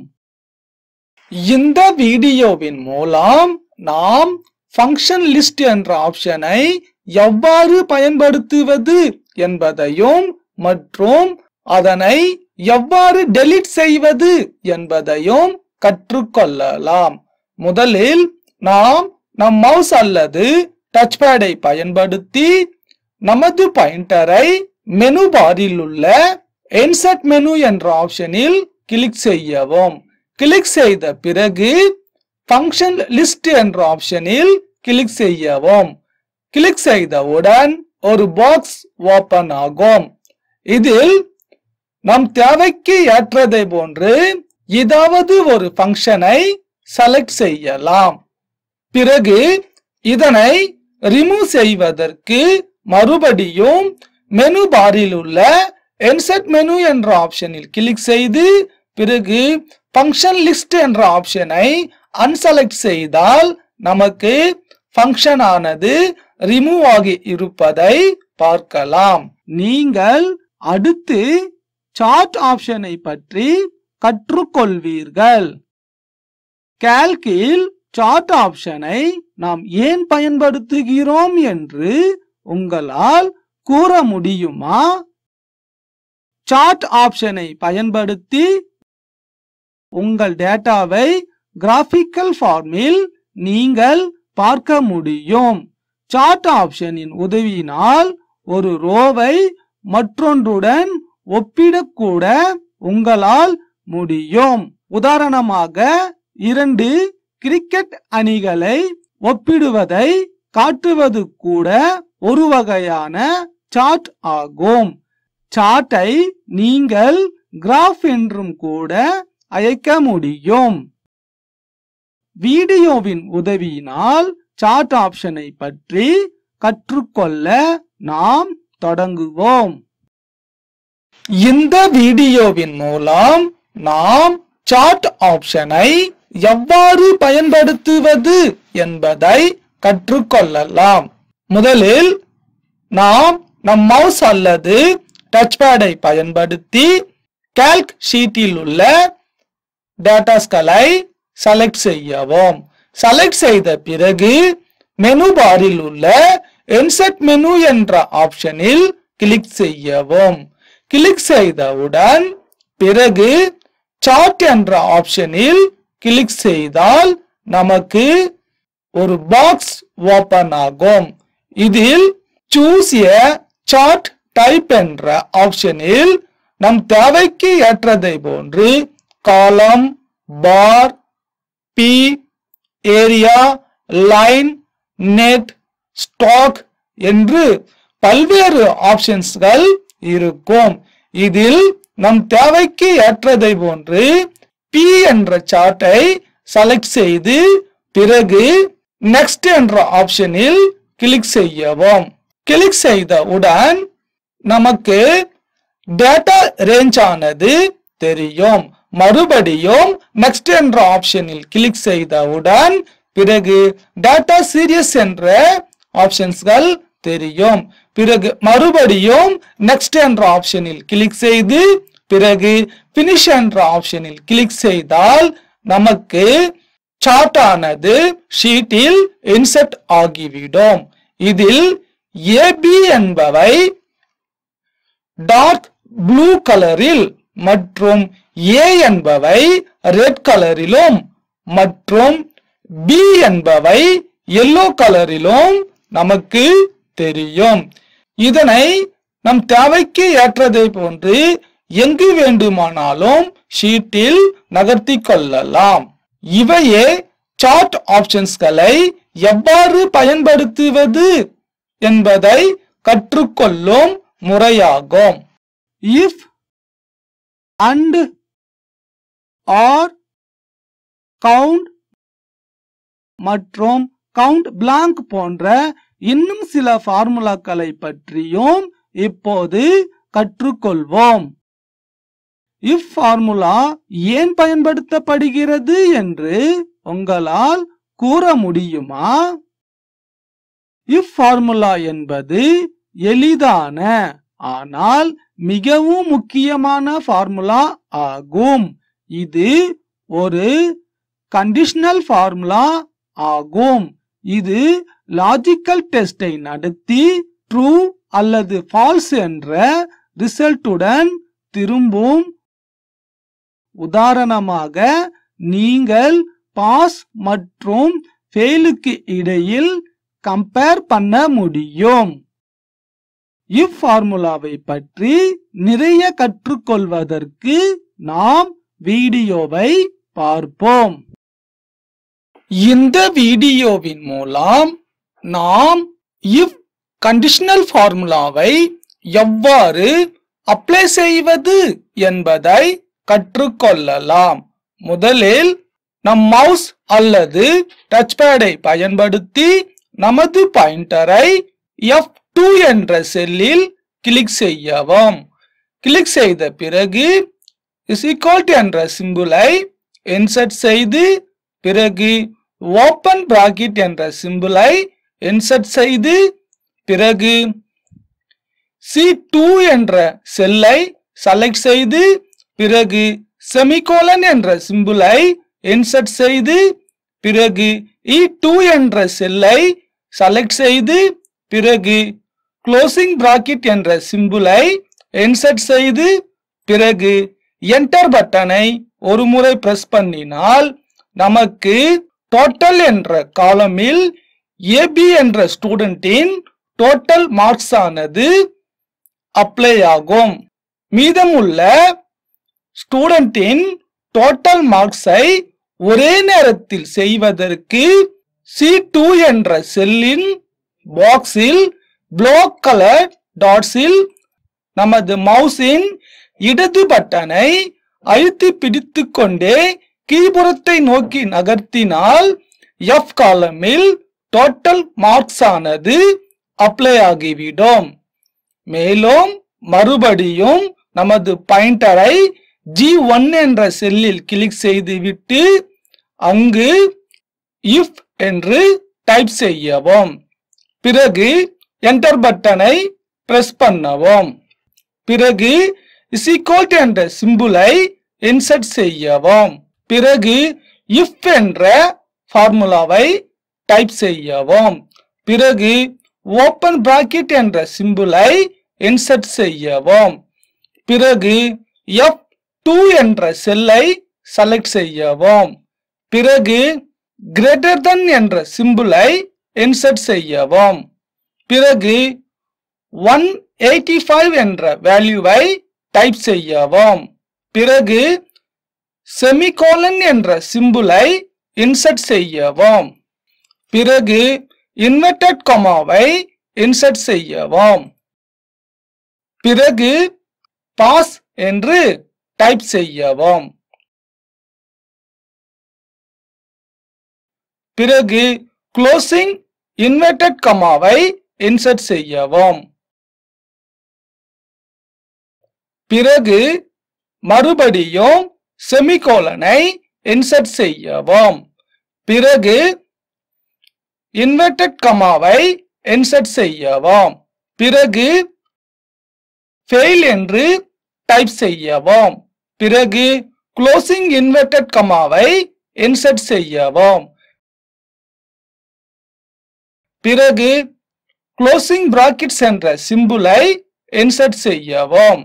இந்த வீடியோவின் மூலம் நாம் ஃபங்க்ஷன் லிஸ்ட் என்ற ஆப்ஷனை எவ்வாறு பயன்படுத்துவது என்பதையும் மற்றும் அதனை எவ்வாறு டெலீட் செய்வது என்பதையும் கற்றுக்கொள்ளலாம் முதலில் நாம் நம் மவுஸ் அல்லது டச் பேடை பயன்படுத்தி நமது பாயிண்டரை மெனு பாரில் உள்ள இன்சர்ட் மெனு என்ற ஆப்ஷனில் கிளிக் செய்யவும் கிளிக் செய்த பிறகு ஃபங்க்ஷன் லிஸ்ட் என்ற ஆப்ஷனில் கிளிக் செய்யவும் கிளிக் செய்தவுடன் ஒரு பாக்ஸ் ஓபன் ஆகும் இதில் நம் தேவைக்கு ஏற்றதை போன்று ஏதாவது ஒரு ஃபங்க்ஷனை செலக்ட் செய்யலாம் பிறகு இதனை ரிமூவ் செய்வதற்கு மறுபடியும் மெனு பாரில் உள்ள என்செட் மெனு என்ற ஆப்ஷனில் கிளிக் செய்து பிறகு ஃபங்க்ஷன் லிஸ்ட் என்ற ஆப்ஷனை அன்செலக்ட் செய்தால் நமக்கு ஃபங்க்ஷன் ஆனது ரிமூவ் ஆகி இருப்பதை பார்க்கலாம் நீங்கள் அடுத்து சார்ட் ஆப்ஷனை பற்றி கற்றுக்கொள்வீர்கள் கால்கில் சார்ட் ஆப்ஷனை நாம் ஏன் பயன்படுத்துகிறோம் என்று உங்களால் கூற முடியுமா சார்ட் ஆப்ஷனை பயன்படுத்தி உங்கள் டேட்டாவை கிராபிக்கல் ஃபார்மில் நீங்கள் பார்க்க முடியும் சார்ட் ஆப்ஷனின் உதவியினால் ஒரு ரோவை மற்றொன்றுடன் ஒப்பிடக்கூட உங்களால் முடியும் உதாரணமாக இரண்டு கிரிக்கெட் அணிகளை ஒப்பிடுவதை காட்டுவது கூட ஒரு வகையான சார்ட் ஆகும் சார்ட்டை நீங்கள் கிராஃப் என்றும் கூட அழைக்க முடியும் வீடியோவின் உதவியினால் சார்ட் ஆப்ஷனை பற்றி கற்றுக்கொள்ள நாம் தொடங்குவோம் இந்த வீடியோவின் மூலம் நாம் சார்ட் ஆப்ஷனை எவ்வாறு பயன்படுத்துவது என்பதை கற்றுக்கொள்ளலாம் முதலில் நாம் நம் மவுஸ் அல்லது டச் பேடை பயன்படுத்தி கால்க் ஷீட்டில் உள்ள டேட்டாஸ்களை செலக்ட் செய்யவும் செலக்ட் செய்த பிறகு மெனு பாரில் உள்ள இன்செர்ட் மெனு என்ற ஆப்ஷனில் கிளிக் செய்யவும் கிளிக் செய்தவுடன் பிறகு சார்ட் என்ற ஆப்ஷனில் கிளிக் செய்தால் நமக்கு ஒரு பாக்ஸ் ஓபன் ஆகும் இதில் சூஸ் எ சார்ட் டைப் என்ற ஆப்ஷனில் நம் தேவைக்கு ஏற்றதை போன்று column bar pie area line net stock என்று பல்வேறு ஆப்ஷன்ஸ்கள் இருக்கும் இதில் நம் தேவைக்கு ஏற்றதை போன்று பி என்ற சார்ட்டை செலக்ட் செய்து பிறகு நெக்ஸ்ட் என்ற ஆப்ஷனில் கிளிக் செய்யவும் கிளிக் செய்தவுடன் நமக்கு டேட்டா ரேஞ்ச் ஆனது தெரியும் மறுபடியும் நெக்ஸ்ட் என்ற ஆப்ஷனில் கிளிக் செய்தவுடன் பிறகு டேட்டா சீரியஸ் என்ற ஆப்ஷன்ஸ்கள் தெரியும் பிறகு மறுபடியும் நெக்ஸ்ட் என்ற ஆப்ஷனில் கிளிக் செய்து பிறகு பினிஷ் என்ற ஆப்ஷனில் கிளிக் செய்தால் நமக்கு சார்ட் ஆனது ஷீட்டில் இன்செர்ட் ஆகிவிடும் இதில் ஏபி என்பவை டார்க் ப்ளூ கலரில் மற்றும் ஏ என்பவை ரெட் கலரிலும் மற்றும் பி என்பவை எல்லோ கலரிலும் நமக்கு தெரியும் இதனை நம் தேவைக்கு ஏற்றதை போன்று எங்கு வேண்டுமானாலும் ஷீட்டில் நகர்த்தி கொள்ளலாம் இவையே சார்ட் ஆப்ஷன்ஸ்களை எவ்வாறு பயன்படுத்துவது என்பதை கற்றுக்கொள்ளும் முறையாகும் if and or count மற்றும் கவுண்ட் blank போன்ற இன்னும் சில ஃபார்முலாக்களை பற்றியும் இப்போது கற்றுக்கொள்வோம் இஃப் ஃபார்முலா ஏன் பயன்படுத்தப்படுகிறது என்று உங்களால் கூற முடியுமா இஃப் ஃபார்முலா என்பது எளிதான ஆனால் மிகவும் முக்கியமான ஃபார்முலா ஆகும் இது ஒரு கண்டிஷனல் ஃபார்முலா ஆகும் இது லாஜிக்கல் டெஸ்டை நடத்தி ட்ரூ அல்லது ஃபால்ஸ் என்ற ரிசல்ட்டுடன் திரும்பும் உதாரணமாக நீங்கள் பாஸ் மற்றும் ஃபெயிலுக்கு இடையில் கம்பேர் பண்ண முடியும் இஃப் ஃபார்முலாவை பற்றி நிறைய கற்றுக்கொள்வதற்கு நாம் வீடியோவை பார்ப்போம் இந்த வீடியோவின் மூலம் நாம் இஃப் கண்டிஷனல் ஃபார்முலாவை எவ்வாறு அப்ளை செய்வது என்பதை கற்றுக்கொள்ளலாம் முதலில் நம் மவுஸ் அல்லது டச் பேடை பயன்படுத்தி நமது பாயிண்டரை F2 என்ற செல்லில் கிளிக் செய்யவும் கிளிக் செய்த பிறகு இஸ் ஈக்குவல் என்ற சிம்புலை இன்சர்ட் செய்து பிறகு ஓப்பன் பிராக்கெட் என்ற சிம்புலை இன்சர்ட் செய்து பிறகு C2 என்ற செல்லை செலக்ட் செய்து பிறகு செமிகோலன் என்ற சிம்புலை இன்சர்ட் செய்து பிறகு E2 என்ற செல்லை செலக்ட் செய்து பிறகு க்ளோசிங் பிராக்கெட் என்ற சிம்புலை இன்சர்ட் செய்து பிறகு என்டர் பட்டனை ஒரு முறை பிரஸ் பண்ணினால் நமக்கு டோட்டல் என்ற காலமில் ஏபி என்ற ஸ்டூடெண்டின் டோட்டல் மார்க்ஸ் ஆனது அப்ளை ஆகும் மீதமுள்ள ஸ்டூடெண்டின் டோட்டல் மார்க்ஸை ஒரே நேரத்தில் செய்வதற்கு சி டூ என்ற செல்லின் பாக்ஸில் பிளாக் கலர் டாட்ஸில் நமது மவுஸின் இடது பட்டனை அழுத்தி பிடித்துக் கொண்டே கீபுறத்தை நோக்கி நகர்த்தினால் எஃப் காலமில் டோட்டல் மார்க்ஸ் ஆனது அப்ளை ஆகிவிடும் மேலும் மறுபடியும் நமது பாயிண்டரை ஜி ஒன் என்ற செல்லில் கிளிக் செய்துவிட்டு அங்கு இஃப் என்று டைப் செய்யவும் பிறகு என்டர் பட்டனை பிரஸ் பண்ணவும் பிறகு இசிகோட் என்ற சிம்புலை இன்சர்ட் செய்யவும் பிறகு இஃப் என்ற ஃபார்முலாவை டைப் செய்யவும் பிறகு ஓப்பன் பிராக்கெட் என்ற சிம்புலை இன்சர்ட் செய்யவும் பிறகு எஃப் டூ என்ற செல்லை செலக்ட் செய்யவும் பிறகு கிரேட்டர் தன் என்ற சிம்புலை இன்சர்ட் செய்யவும் பிறகு ஒன் எயிட்டி ஃபைவ் என்ற வேல்யூவை டைப் செய்யவும் பிறகு செமிகோலன் என்ற சிம்புலை இன்சர்ட் செய்யவும் பிறகு இன்வெர்டட் கொமாவை இன்சர்ட் செய்யவும் பிறகு பாஸ் என்று டைப் செய்யவும் பிறகு க்ளோசிங் இன்வெர்டட் கமாவை இன்சர்ட் செய்யவும் பிறகு மறுபடியும் செமிகோலனை இன்சர்ட் செய்யவும் பிறகு இன்வெர்டட் கமாவை இன்சர்ட் செய்யவும் பிறகு ஃபெயில் என்று டைப் செய்யவும் பிறகு க்ளோசிங் இன்வெர்டட் கமாவை இன்சர்ட் செய்யவும் பிறகு க்ளோசிங் பிராக்கெட்ஸ் என்ற சிம்புலை இன்சர்ட் செய்யவும்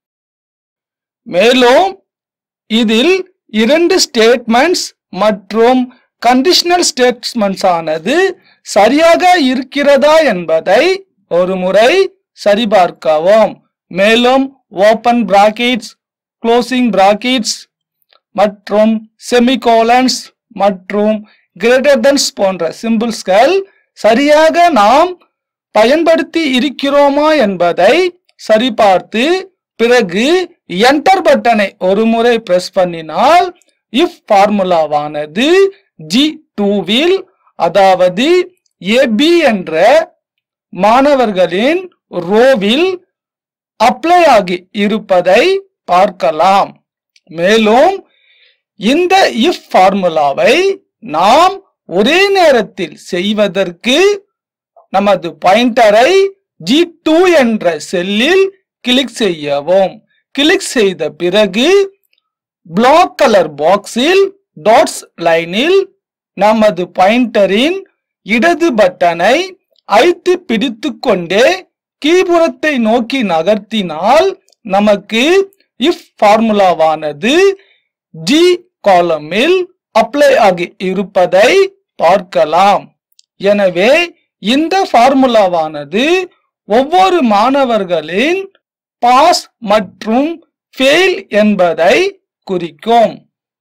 மேலும் இதில் இரண்டு ஸ்டேட்மெண்ட்ஸ் மற்றும் கண்டிஷனல் ஸ்டேட்மெண்ட்ஸ் ஆனது சரியாக இருக்கிறதா என்பதை ஒரு முறை சரிபார்க்கவும் மேலும் ஓப்பன் பிராக்கெட்ஸ் க்ளோசிங் பிராக்கெட்ஸ் மற்றும் செமிகோலன்ஸ் மற்றும் கிரேட்டர் தன்ஸ் போன்ற சிம்பிள்ஸ்கள் சரியாக நாம் பயன்படுத்தி இருக்கிறோமா என்பதை சரிபார்த்து பிறகு என்டர் பட்டனை ஒரு முறை பிரஸ் பண்ணினால் இஃப் ஃபார்முலாவானது ஜி டூவில் அதாவது ஏபி என்ற மாணவர்களின் ரோவில் அப்ளை ஆகி இருப்பதை பார்க்கலாம் மேலும் இந்த இஃப் ஃபார்முலாவை நாம் ஒரே நேரத்தில் செய்வதற்கு நமது பாயிண்டரை ஜி டூ என்ற செல்லில் கிளிக் செய்யவும் கிளிக் செய்த பிறகு பிளாக் கலர் பாக்ஸில் டாட்ஸ் லைனில் நமது பாயிண்டரின் இடது பட்டனை அழுத்தி பிடித்துக் கொண்டே கீபுறத்தை நோக்கி நகர்த்தினால் நமக்கு இஃப் ஃபார்முலாவானது ஜி காலமில் அப்ளை ஆகி இருப்பதை பார்க்கலாம் எனவே இந்த ஃபார்முலாவானது ஒவ்வொரு மாணவர்களின் பாஸ் மற்றும் ஃபெயில் என்பதை குறிக்கும்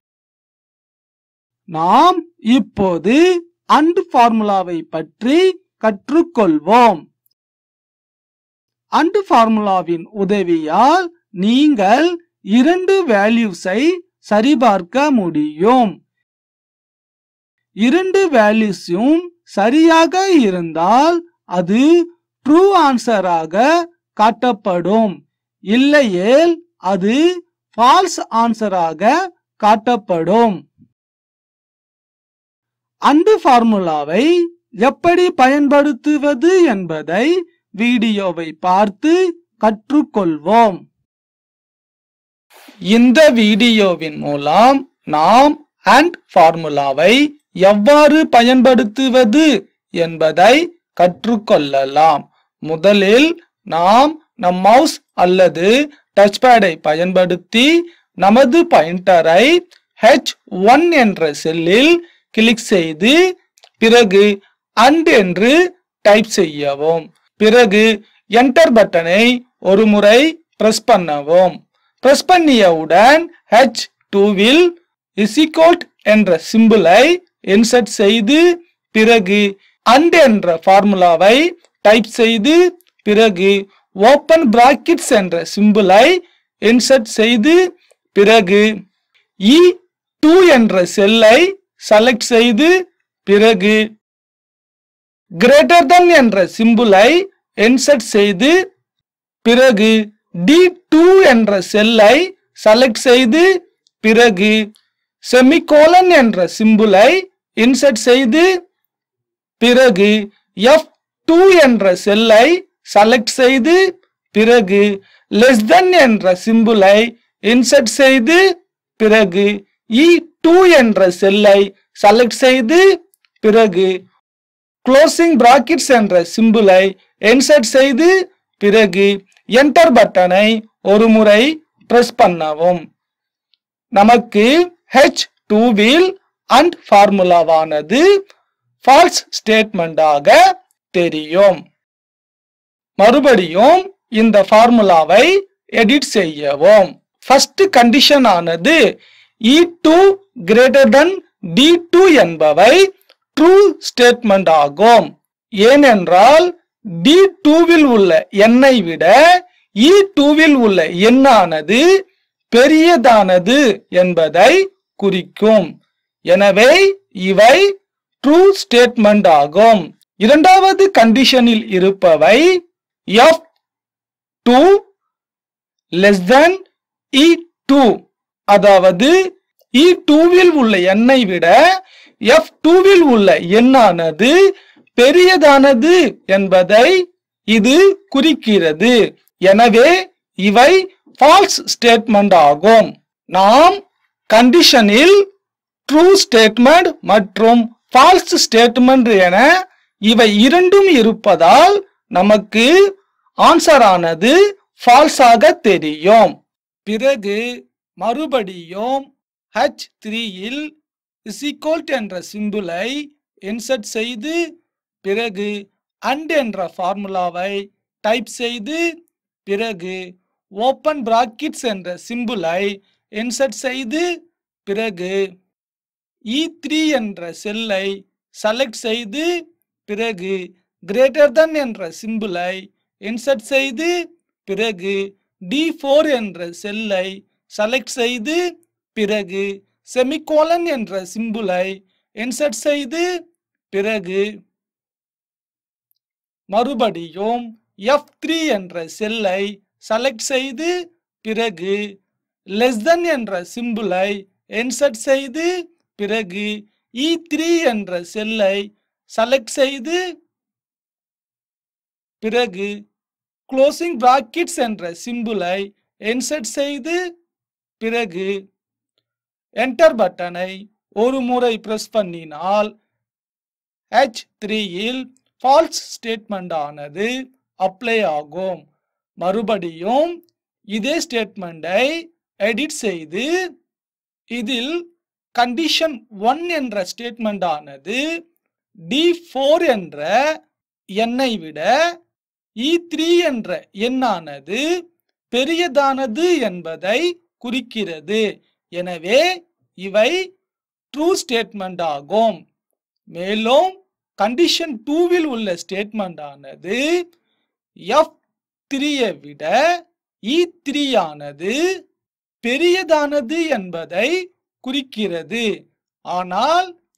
நாம் இப்போது அண்ட் ஃபார்முலாவை பற்றி கற்றுக்கொள்வோம் அண்ட் ஃபார்முலாவின் உதவியால் நீங்கள் இரண்டு வேல்யூஸை சரிபார்க்க முடியும் இரண்டு வேல்யூஸும் சரியாக இருந்தால் அது ட்ரூ ஆன்சராக காட்டப்படும் இல்லையேல் அது ஃபால்ஸ் ஆன்சராக காட்டப்படும் அண்டு ஃபார்முலாவை எப்படி பயன்படுத்துவது என்பதை வீடியோவை பார்த்து கற்றுக்கொள்வோம் இந்த வீடியோவின் மூலம் நாம் அண்ட் ஃபார்முலாவை எவ்வாறு பயன்படுத்துவது என்பதை கற்றுக்கொள்ளலாம் முதலில் நாம் நம் மவுஸ் அல்லது டச் பேடை பயன்படுத்தி நமது பாயிண்டரை ஹெச் ஒன் என்ற செல்லில் கிளிக் செய்து பிறகு அண்ட் என்று டைப் செய்யவும் பிறகு என்டர் பட்டனை ஒரு முறை பிரஸ் பண்ணவும் பிரஸ் பண்ணியவுடன் ஹெச் டூவில் இசிகோல்ட் என்ற சிம்பிளை இன்சர்ட் செய்து பிறகு அண்ட் என்ற ஃபார்முலாவை டைப் செய்து பிறகு ஓப்பன் பிராக்கெட்ஸ் என்ற சிம்பிளை இன்சர்ட் செய்து பிறகு இ டூ என்ற செல்லை செலக்ட் செய்து பிறகு கிரேட்டர் than என்ற சிம்பிளை இன்சர்ட் செய்து பிறகு டி டூ என்ற செல்லை செலக்ட் செய்து பிறகு செமிகோலன் என்ற சிம்பிளை இன்சர்ட் செய்து பிறகு எஃப் டூ என்ற செல்லை செலக்ட் செய்து பிறகு லெஸ் தென் என்ற சிம்பிளை இன்சர்ட் செய்து பிறகு இ டூ என்ற செல்லை செலக்ட் செய்து பிறகு க்ளோசிங் பிராக்கெட்ஸ் என்ற சிம்பிளை இன்சர்ட் செய்து பிறகு என்டர் பட்டனை ஒரு முறை பிரஸ் பண்ணவும் நமக்கு ஹெச் டூவில் அண்ட் ஃபார்முலாவானது ஃபால்ஸ் ஸ்டேட்மெண்டாக தெரியும் மறுபடியும் இந்த ஃபார்முலாவை எடிட் செய்யவும் ஃபர்ஸ்ட் கண்டிஷன் ஆனது E two greater than D two என்பவை ட்ரூ ஸ்டேட்மெண்ட் ஆகும் ஏனென்றால் டி டூவில் உள்ள எண்ணை விட இ டூவில் உள்ள எண்ணானது பெரியதானது என்பதை குறிக்கும் எனவே இவை ட்ரூ ஸ்டேட்மெண்ட் ஆகும் இரண்டாவது கண்டிஷனில் இருப்பவை F two less than E two அதாவது இ டூவில் உள்ள எண்ணை விட எஃப் டூவில் உள்ள எண்ணானது பெரியதானது என்பதை இது குறிக்கிறது எனவே இவை ஃபால்ஸ் ஸ்டேட்மெண்ட் ஆகும் நாம் கண்டிஷனில் ட்ரூ ஸ்டேட்மெண்ட் மற்றும் ஃபால்ஸ் ஸ்டேட்மெண்ட் என இவை இரண்டும் இருப்பதால் நமக்கு ஆன்சர் ஆனது ஃபால்ஸ் ஆக தெரியும் பிறகு மறுபடியும் ஹச் த்ரீயில் இசிகோல்ட் என்ற சிம்பிளை இன்சர்ட் செய்து பிறகு அண்ட் என்ற ஃபார்முலாவை டைப் செய்து பிறகு ஓப்பன் பிராக்கெட்ஸ் என்ற சிம்பிளை இன்சர்ட் செய்து பிறகு இ த்ரீ என்ற செல்லை செலக்ட் செய்து பிறகு கிரேட்டர் than என்ற சிம்பிளை இன்சர்ட் செய்து பிறகு டி ஃபோர் என்ற செல்லை செலக்ட் செய்து பிறகு செமிகோலன் என்ற சிம்பிளை இன்சர்ட் செய்து பிறகு மறுபடியும் எஃப் த்ரீ என்ற செல்லை செலக்ட் செய்து பிறகு லெஸ் தென் என்ற சிம்பிளை இன்சர்ட் செய்து பிறகு இ த்ரீ என்ற செல்லை செலக்ட் செய்து பிறகு க்ளோசிங் பிராக்கெட்ஸ் என்ற சிம்பிளை இன்சர்ட் செய்து பிறகு என்டர் பட்டனை ஒரு முறை பிரஸ் பண்ணினால் ஹெச் த்ரீயில் ஃபால்ஸ் ஸ்டேட்மெண்ட் ஆனது அப்ளை ஆகும் மறுபடியும் இதே ஸ்டேட்மெண்டை எடிட் செய்து இதில் கண்டிஷன் ஒன் என்ற ஸ்டேட்மெண்ட் ஆனது டி ஃபோர் என்ற எண்ணை விட இ த்ரீ என்ற எண்ணானது பெரியதானது என்பதை குறிக்கிறது எனவே இவை ட்ரூ ஸ்டேட்மெண்ட் ஆகும் மேலும் கண்டிஷன் டூவில் உள்ள ஸ்டேட்மெண்ட் ஆனது எஃப் த்ரீயை விட இ த்ரீ ஆனது பெரியதானது என்பதை குறிக்கிறது ஆனால்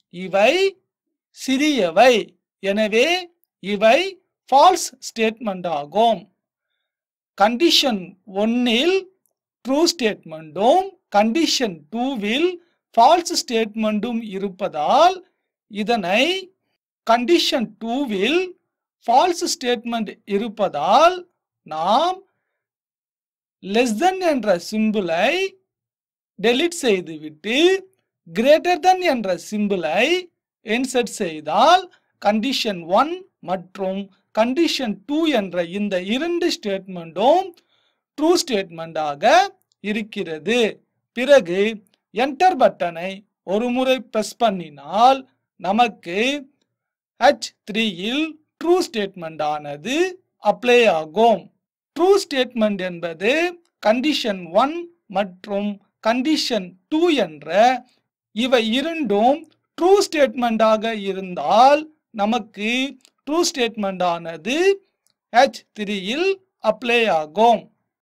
இவை சிறியவை எனவே இவை ஃபால்ஸ் ஸ்டேட்மெண்ட் ஆகும் கண்டிஷன் ஒன்னில் ட்ரூ ஸ்டேட்மெண்ட்டும் கண்டிஷன் டூவில் ஃபால்ஸ் ஸ்டேட்மெண்ட்டும் இருப்பதால் இதனை கண்டிஷன் டூவில் ஃபால்ஸ் ஸ்டேட்மெண்ட் இருப்பதால் நாம் லெஸ் தென் என்ற சிம்பிளை டெலிட் செய்துவிட்டு கிரேட்டர் தென் என்ற சிம்பிளை இன்சர்ட் செய்தால் கண்டிஷன் ஒன் மற்றும் கண்டிஷன் டூ என்ற இந்த இரண்டு ஸ்டேட்மெண்ட்டும் ட்ரூ ஸ்டேட்மெண்டாக இருக்கிறது பிறகு என்டர் பட்டனை ஒரு முறை பிரஸ் பண்ணினால் நமக்கு ஹச் த்ரீயில் ட்ரூ ஸ்டேட்மெண்ட் ஆனது அப்ளை ஆகும் ட்ரூ ஸ்டேட்மெண்ட் என்பது கண்டிஷன் ஒன் மற்றும் கண்டிஷன் டூ என்ற இவை இரண்டும் ட்ரூ ஸ்டேட்மெண்டாக இருந்தால் நமக்கு ட்ரூ ஸ்டேட்மெண்ட் ஆனது ஹெச் த்ரீயில் அப்ளை ஆகும்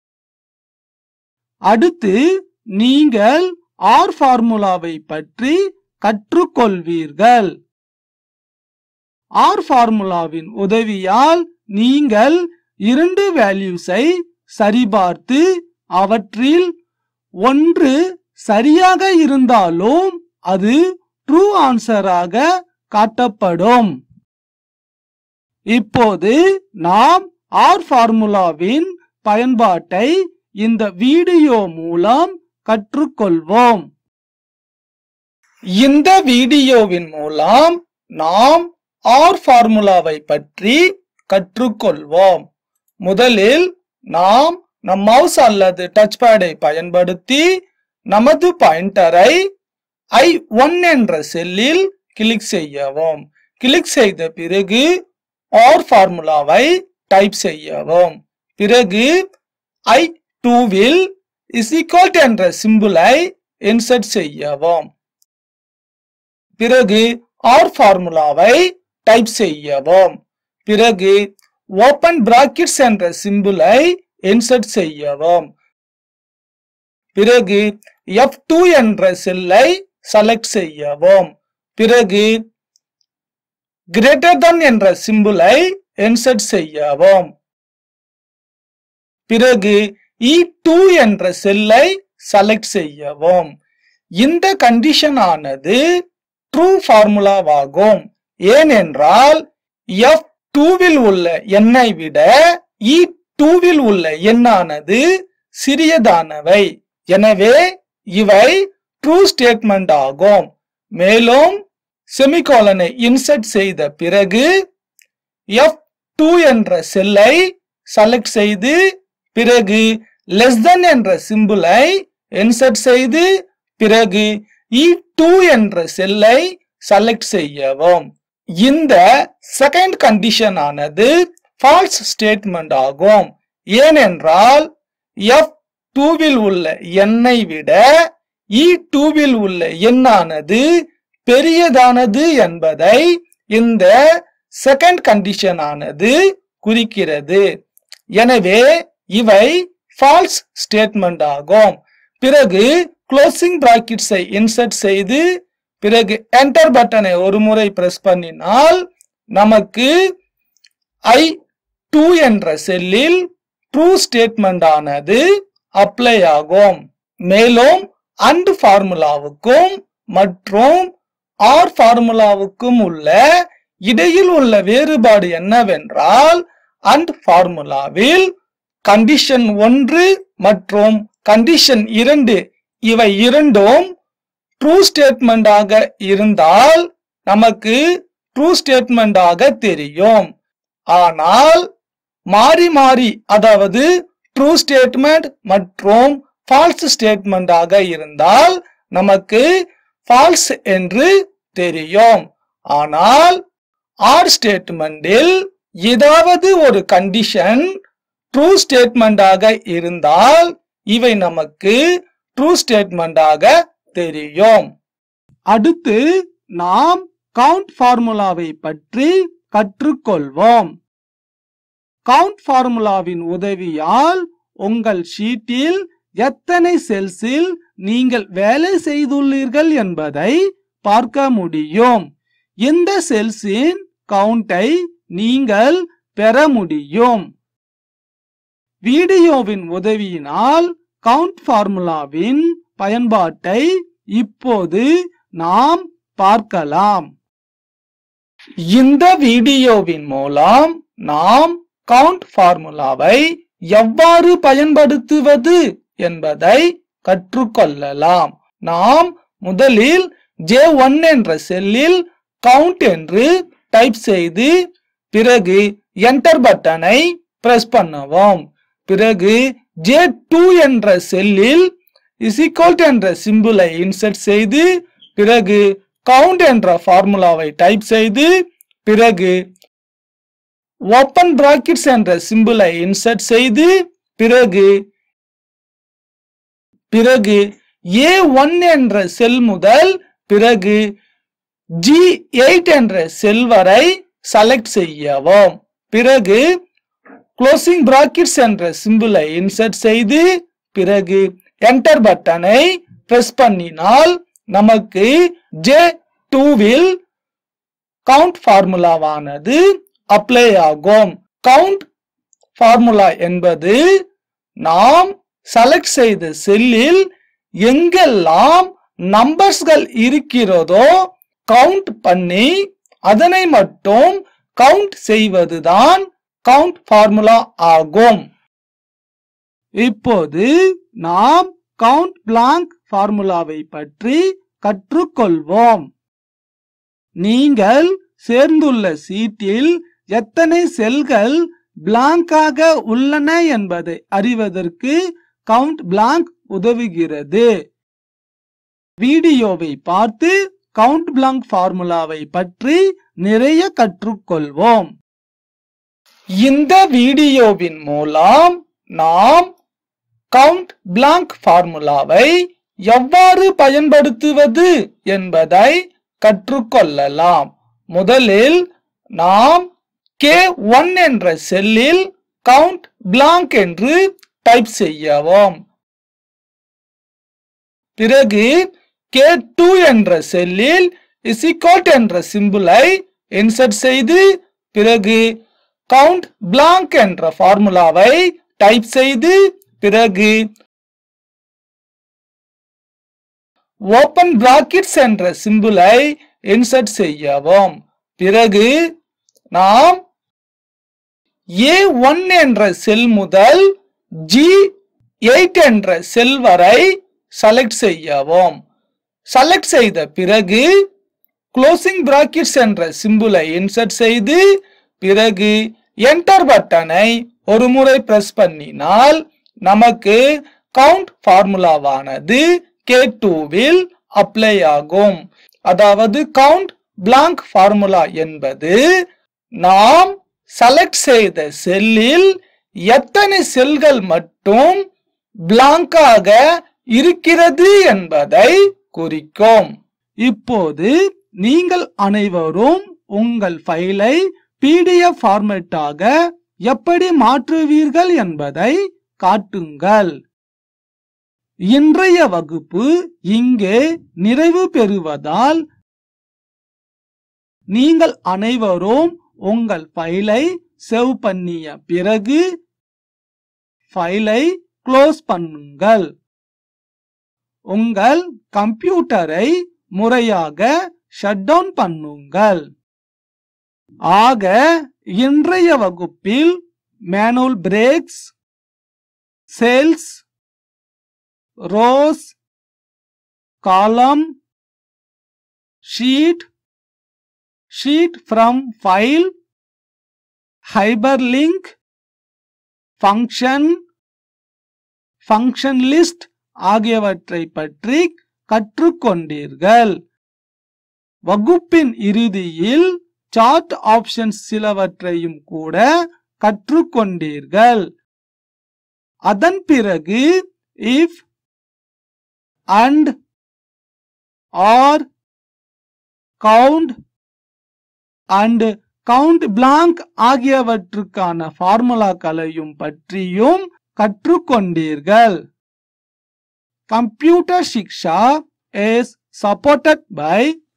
அடுத்து நீங்கள் ஆர் ஃபார்முலாவை பற்றி கற்றுக்கொள்வீர்கள் ஆர் ஃபார்முலாவின் உதவியால் நீங்கள் இரண்டு வேல்யூஸை சரிபார்த்து அவற்றில் ஒன்று சரியாக இருந்தாலும் அது ட்ரூ ஆன்சராக காட்டப்படும் இப்போது நாம் ஆர் ஃபார்முலாவின் பயன்பாட்டை இந்த வீடியோ மூலம் கற்றுக்கொள்வோம் இந்த வீடியோவின் மூலம் நாம் ஆர் ஃபார்முலாவை பற்றி கற்றுக்கொள்வோம் முதலில் நாம் நம் மவுஸ் அல்லது டச் பேடை பயன்படுத்தி நமது பாயிண்டரை ஐ ஒன் என்ற செல்லில் கிளிக் செய்யவும் கிளிக் செய்த பிறகு ஆர் ஃபார்முலாவை டைப் செய்யவும் பிறகு ஐ டூவில் இஸ் ஈக்குவல் என்ற சிம்பிளை இன்சர்ட் செய்யவும் பிறகு ஆர் ஃபார்முலாவை டைப் செய்யவும் பிறகு ஓபன் பிராக்கெட்ஸ் என்ற சிம்பிளை இன்சர்ட் செய்யவும் பிறகு F2 என்ற செல்லை செலக்ட் செய்யவும் பிறகு கிரேட்டர் than என்ற சிம்பிளை இன்சர்ட் செய்யவும் பிறகு E2 என்ற செல்லை செலக்ட் செய்யவும் இந்த கண்டிஷன் ஆனது ட்ரூ ஃபார்முலாவாகும் ஏனென்றால் எஃப் டூவில் உள்ள எண்ணை விட இ டூவில் உள்ள எண்ணானது சிறியதானவை எனவே இவை ட்ரூ ஸ்டேட்மெண்ட் ஆகும் மேலும் செமிகோலனை இன்சர்ட் செய்த பிறகு எஃப் டூ என்ற செல்லை செலக்ட் செய்து பிறகு லெஸ் தென் என்ற சிம்பிளை இன்சர்ட் செய்து பிறகு இ டூ என்ற செல்லை செலக்ட் செய்யவும் இந்த செகண்ட் கண்டிஷன் ஆனது ஃபால்ஸ் ஸ்டேட்மெண்ட் ஆகும் ஏனென்றால் எஃப் டூவில் உள்ள எண்ணை விட இ டூவில் உள்ள எண்ணானது பெரியதானது என்பதை இந்த செகண்ட் கண்டிஷன் ஆனது குறிக்கிறது எனவே இவை ஃபால்ஸ் ஸ்டேட்மெண்ட் ஆகும் பிறகு க்ளோசிங் பிராக்கெட்ஸை இன்சர்ட் செய்து பிறகு என்டர் பட்டனை ஒரு முறை பிரஸ் பண்ணினால் நமக்கு ஐ டூ என்ற செல்லில் ட்ரூ ஸ்டேட்மெண்ட் ஆனது அப்ளை ஆகும் மேலும் அண்ட் ஃபார்முலாவுக்கும் மற்றும் ஆர் ஃபார்முலாவுக்கும் உள்ள இடையில் உள்ள வேறுபாடு என்னவென்றால் அண்ட் ஃபார்முலாவில் கண்டிஷன் ஒன்று மற்றும் கண்டிஷன் இரண்டு இவை இரண்டும் ட்ரூ ஸ்டேட்மெண்டாக இருந்தால் நமக்கு ட்ரூ ஸ்டேட்மெண்டாக தெரியும் ஆனால் மாறி மாறி அதாவது ட்ரூ ஸ்டேட்மெண்ட் மற்றும் ஃபால்ஸ் ஸ்டேட்மெண்டாக இருந்தால் நமக்கு ஃபால்ஸ் என்று தெரியும் ஆனால் ஆர் ஸ்டேட்மெண்டில் ஏதாவது ஒரு கண்டிஷன் ட்ரூ ஸ்டேட்மெண்டாக இருந்தால் இவை நமக்கு ட்ரூ ஸ்டேட்மெண்டாக தெரியும் அடுத்து நாம் கவுண்ட் ஃபார்முலாவை பற்றி கற்றுக்கொள்வோம் கவுண்ட் ஃபார்முலாவின் உதவியால் உங்கள் ஷீட்டில் எத்தனை செல்ஸில் நீங்கள் வேலை செய்துள்ளீர்கள் என்பதை பார்க்க முடியும் இந்த செல்ஸின் கவுண்டை நீங்கள் பெற முடியும் வீடியோவின் உதவியினால் கவுண்ட் ஃபார்முலாவின் பயன்பாட்டை இப்போது நாம் பார்க்கலாம் இந்த வீடியோவின் மூலம் நாம் கவுண்ட் ஃபார்முலாவை எவ்வாறு பயன்படுத்துவது என்பதை கற்றுக்கொள்ளலாம் நாம் முதலில் ஜே ஒன் என்ற செல்லில் கவுண்ட் என்று டைப் செய்து பிறகு என்டர் பட்டனை பிரஸ் பண்ணவும் பிறகு ஜே டூ என்ற செல்லில் இசிகோல்ட் என்ற சிம்பிளை இன்சர்ட் செய்து பிறகு கவுண்ட் என்ற ஃபார்முலாவை டைப் செய்து பிறகு ஓப்பன் பிராக்கெட்ஸ் என்ற சிம்பிளை இன்சர்ட் செய்து பிறகு பிறகு ஏ ஒன் என்ற செல் முதல் பிறகு ஜி எயிட் என்ற செல் வரை செலக்ட் செய்யவும் பிறகு க்ளோசிங் பிராக்கெட்ஸ் என்ற சிம்பிளை இன்சர்ட் செய்து பிறகு என்டர் பட்டனை பிரஸ் பண்ணினால் நமக்கு ஜே டூவில் கவுண்ட் ஃபார்முலாவானது அப்ளை ஆகும் கவுண்ட் ஃபார்முலா என்பது நாம் செலக்ட் செய்த செல்லில் எங்கெல்லாம் நம்பர்ஸ்கள் இருக்கிறதோ கவுண்ட் பண்ணி அதனை மட்டும் கவுண்ட் செய்வதுதான் கவுண்ட் ஃபார்முலா ஆகும் இப்போது நாம் கவுண்ட் பிளாங்க் ஃபார்முலாவை பற்றி கற்றுக்கொள்வோம் நீங்கள் சேர்ந்துள்ள சீட்டில் எத்தனை செல்கள் பிளாங்காக உள்ளன என்பதை அறிவதற்கு கவுண்ட் பிளாங்க் உதவுகிறது வீடியோவை பார்த்து கவுண்ட் பிளாங்க் ஃபார்முலாவை பற்றி நிறைய கற்றுக்கொள்வோம் இந்த வீடியோவின் மூலம் நாம் கவுண்ட் பிளாங்க் ஃபார்முலாவை எவ்வாறு பயன்படுத்துவது என்பதை கற்றுக்கொள்ளலாம் முதலில் நாம் கே ஒன் என்ற செல்லில் கவுண்ட் பிளாங்க் என்று டைப் செய்யவும் பிறகு கே டூ என்ற செல்லில் இசிகோட் என்ற சிம்பிளை இன்சர்ட் செய்து பிறகு கவுண்ட் பிளாங்க் என்ற ஃபார்முலாவை டைப் செய்து பிறகு ஓப்பன் பிராக்கெட்ஸ் என்ற சிம்பிளை இன்சர்ட் செய்யவும் பிறகு நாம் ஏ ஒன் என்ற செல் முதல் ஜி எயிட் என்ற செல் வரை செலக்ட் செய்யவும் செலக்ட் செய்த பிறகு க்ளோசிங் பிராக்கெட்ஸ் என்ற சிம்பிளை இன்சர்ட் செய்து பிறகு என்டர் பட்டனை ஒரு முறை பிரஸ் பண்ணினால் நமக்கு கவுண்ட் ஃபார்முலாவானது கே டூவில் அப்ளை ஆகும் அதாவது கவுண்ட் பிளாங்க் ஃபார்முலா என்பது நாம் செலக்ட் செய்த செல்லில் எத்தனை செல்கள் மட்டும் பிளாங்காக இருக்கிறது என்பதை குறிக்கும் இப்போது நீங்கள் அனைவரும் உங்கள் ஃபைலை பிடிஎஃப் ஃபார்மேட்டாக எப்படி மாற்றுவீர்கள் என்பதை காட்டுங்கள் இன்றைய வகுப்பு இங்கே நிறைவு பெறுவதால் நீங்கள் அனைவரும் உங்கள் ஃபைலை சேவ் பண்ணிய பிறகு ஃபைலை க்ளோஸ் பண்ணுங்கள் உங்கள் கம்ப்யூட்டரை முறையாக ஷட் டவுன் பண்ணுங்கள் ஆக இன்றைய வகுப்பில் manual breaks cells rows column sheet sheet from file hyperlink function function list ஆகியவற்றை பற்றி கற்றுக்கொண்டீர்கள் வகுப்பின் இறுதியில் சார்ட் ஆப்ஷன்ஸ் சிலவற்றையும் கூட கற்றுக்கொண்டீர்கள் அதன் பிறகு if and or count and count blank ஆகியவற்றுக்கான ஃபார்முலாக்களையும் பற்றியும் கற்றுக்கொண்டீர்கள் computer Shiksha is supported by